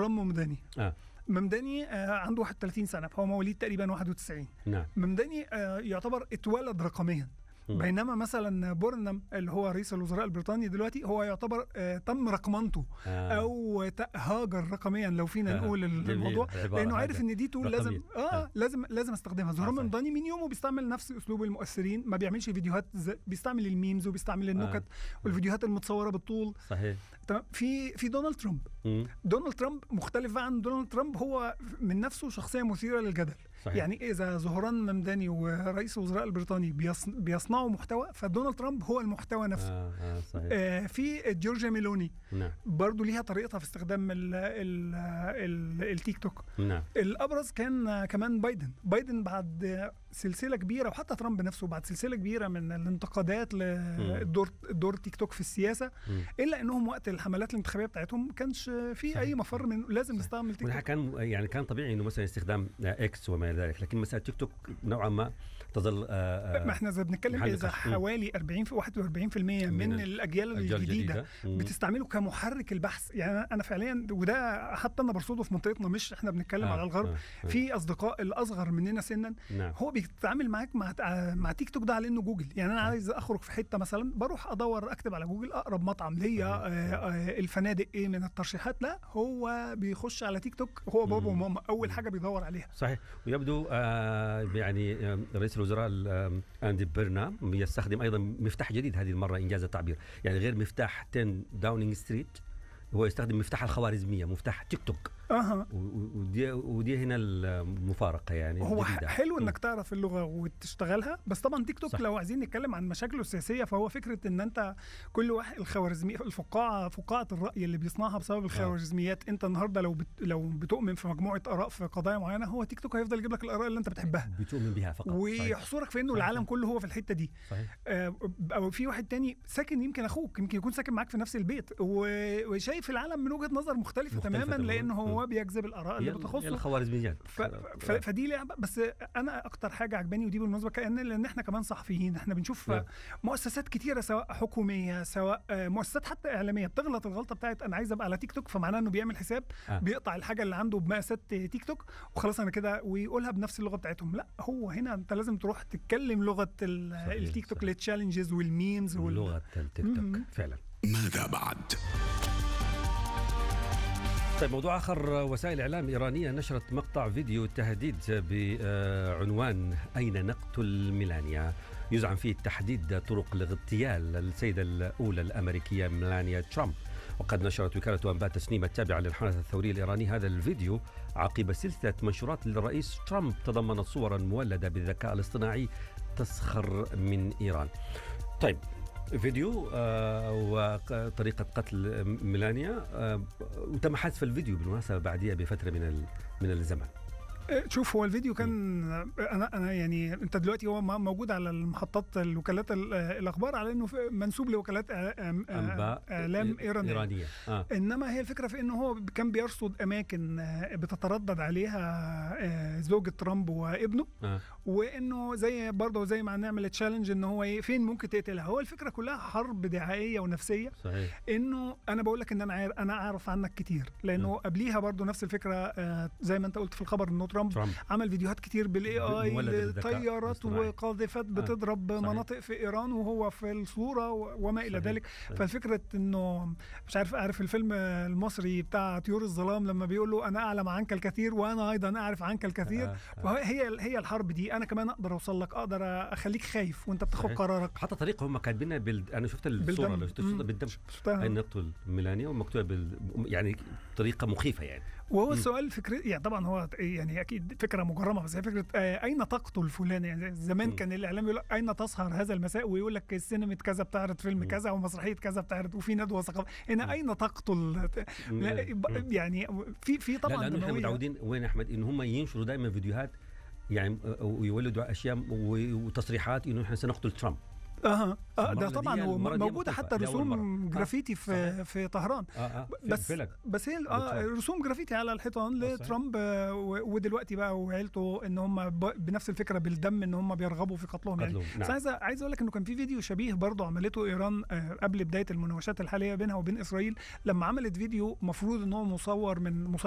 زهران ممداني اه ممداني آه عنده 31 سنه فهو مواليد تقريبا 91 نعم ممداني آه يعتبر اتولد رقميا مم. بينما مثلا بورنم اللي هو رئيس الوزراء البريطاني دلوقتي هو يعتبر آه تم رقمنته آه. او ت- هاجر رقميا لو فينا آه، نقول جميل. الموضوع العبارة لانه عارف هذا. ان دي تول لازم رقمية. اه آه. لازم لازم استخدمها آه، زهران صحيح. ممداني من يومه بيستعمل نفس اسلوب المؤثرين ما بيعملش فيديوهات ز... بيستعمل الميمز وبيستعمل النكت والفيديوهات المتصوره بالطول صحيح تمام في في دونالد ترامب مم. دونالد ترامب مختلف بقى عن دونالد ترامب هو من نفسه شخصيه مثيره للجدل صحيح. يعني اذا زهران ممداني ورئيس الوزراء البريطاني بيص... بيصنعوا محتوى فدونالد ترامب هو المحتوى نفسه آه آه صحيح آه في جورجيا ميلوني نعم برضو ليها طريقتها في استخدام ال ال ال التيك توك نعم الابرز كان آه، كمان بايدن بايدن بعد آه، سلسله كبيره وحتى ترامب نفسه بعد سلسله كبيره من الانتقادات لدور دور تيك توك في السياسه مم. الا انهم وقت الحملات الانتخابيه بتاعتهم ما كانش في اي مفر من لازم صحيح. نستعمل تيك ونحن توك كان يعني كان طبيعي انه مثلا استخدام اكس وما الى ذلك لكن مثلا تيك توك نوعا ما تظل آه، آه، ما احنا اذا بنتكلم محل اذا نقاش. مم. حوالي 40 في 41% من, من من الاجيال الأجيال الجديده مم. بتستعمله كمحرك البحث يعني أنا- انا فعليا وده حتى انا برصده في منطقتنا مش احنا بنتكلم آه، على الغرب آه، آه. في اصدقاء الاصغر مننا سنا نعم هو بيتعامل معاك مع مع تيك توك ده على انه جوجل يعني انا عايز اخرج في حته مثلا بروح ادور اكتب على جوجل اقرب مطعم ليا صحيح، آه، صحيح. آه، الفنادق ايه من الترشيحات لا هو بيخش على تيك توك هو بابا مم. وماما اول حاجه بيدور عليها صحيح ويبدو آه يعني آه، رئيس الوزراء ال- آه، اندي بيرنا يستخدم ايضا مفتاح جديد هذه المره انجاز التعبير يعني غير مفتاح 10 داونينج ستريت هو يستخدم مفتاح الخوارزميه مفتاح تيك توك اها و- و- ودي ودي هنا المفارقه يعني هو الجديدة. حلو مم. انك تعرف اللغه وتشتغلها بس طبعا تيك توك صح. لو عايزين نتكلم عن مشاكله السياسيه فهو فكره ان انت كل واحد الخوارزمي الفقاعه فقاعه الراي اللي بيصنعها بسبب الخوارزميات انت النهارده لو بت لو بتؤمن في مجموعه اراء في قضايا معينه هو تيك توك هيفضل يجيب لك الاراء اللي انت بتحبها بتؤمن بها فقط صحيح. ويحصرك في انه صحيح. العالم كله هو في الحته دي صحيح آه، او في واحد تاني ساكن يمكن اخوك يمكن يكون ساكن معاك في نفس البيت و- وشايف العالم من وجهه نظر مختلفه, مختلفة تماما تماماً. لان هو مم. بيجذب الاراء اللي هي- هي بتخصه الخوارزميات ف... ف... فدي لعبه بس انا اكتر حاجه عجباني ودي بالمناسبه كان لان احنا كمان صحفيين احنا بنشوف نعم. مؤسسات كتيره سواء حكوميه سواء آه، مؤسسات حتى اعلاميه بتغلط الغلطه بتاعت انا عايز ابقى على تيك توك فمعناه انه بيعمل حساب آه. بيقطع الحاجه اللي عنده بمقاسات تيك توك وخلاص انا كده ويقولها بنفس اللغه بتاعتهم لا هو هنا انت لازم تروح تتكلم لغه ال- صحيح، التيك توك صحيح. التشالنجز والميمز وال... لغه التيك توك مم. فعلا ماذا بعد؟ طيب موضوع اخر وسائل اعلام ايرانيه نشرت مقطع فيديو تهديد بعنوان اين نقتل ميلانيا يزعم فيه تحديد طرق لاغتيال السيده الاولى الامريكيه ميلانيا ترامب وقد نشرت وكاله انباء تسنيم التابعه للحرس الثوري الايراني هذا الفيديو عقب سلسله منشورات للرئيس ترامب تضمنت صورا مولده بالذكاء الاصطناعي تسخر من ايران. طيب فيديو آه وطريقة قتل ميلانيا آه وتم حذف الفيديو بالمناسبة بعديها بفترة من ال- من الزمن شوف هو الفيديو كان انا انا يعني انت دلوقتي هو م- موجود على المحطات الوكالات ال- الاخبار على انه في- منسوب لوكالات إع- إع- أنباء اعلام ايرانيه إيرانية آه. انما هي الفكره في انه هو كان بيرصد اماكن آه، بتتردد عليها آه، زوجة ترامب وابنه آه. وانه زي برضه زي ما هنعمل تشالنج ان هو ايه فين ممكن تقتلها هو الفكره كلها حرب دعائيه ونفسيه صحيح انه انا بقول لك ان انا عارف انا اعرف عنك كتير لانه قبليها برضو نفس الفكره آه زي ما انت قلت في الخبر انه ترامب ترامب عمل فيديوهات كتير بالاي اي مولد بالذكاء لطيارات الاصطناعي. وقاذفات بتضرب صحيح. مناطق في ايران وهو في الصوره و- وما الى صحيح. ذلك صحيح. ففكره انه مش عارف عارف الفيلم المصري بتاع طيور الظلام لما بيقول له انا اعلم عنك الكثير وانا ايضا اعرف عنك الكثير آه، آه. فهي هي الحرب دي انا كمان اقدر اوصل لك اقدر اخليك خايف وانت بتاخد صحيح. قرارك حتى طريقة هم كاتبينها بال... أنا شفت الصورة بالدم. اللي شفت الصورة مم. بالدم شفتها أين نقتل ميلانيا ومكتوبة بال... يعني طريقة مخيفة يعني وهو السؤال فكرة يعني طبعا هو يعني اكيد فكره مجرمه بس هي فكره آه، اين تقتل فلان يعني زمان مم. كان الاعلام يقول لك اين تسهر هذا المساء ويقول لك السينما كذا بتعرض فيلم مم. كذا ومسرحيه كذا بتعرض وفي ندوه ثقافيه هنا اين تقتل لا، مم. يعني في في لا طبعا لأنه احنا دموية. متعودين وين أحمد إن هم ينشروا دائما فيديوهات يعني آه، ويولدوا أشياء و- وتصريحات إنه احنا سنقتل ترامب اها آه المرة ده دي طبعا هو المرة دي موجوده مختلفة. حتى دي أول رسوم مرة. جرافيتي آه، في صحيح. في طهران آه آه في بس فلك بس هي اه لترامب. رسوم جرافيتي على الحيطان صحيح. لترامب آه، و- ودلوقتي بقى وعيلته ان هم ب- بنفس الفكره بالدم ان هم بيرغبوا في قتلهم يعني قتلهم، نعم. بس عايز عايز اقول لك انه كان في فيديو شبيه برضه عملته ايران آه، قبل بدايه المناوشات الحاليه بينها وبين اسرائيل لما عملت فيديو مفروض ان هو مصور من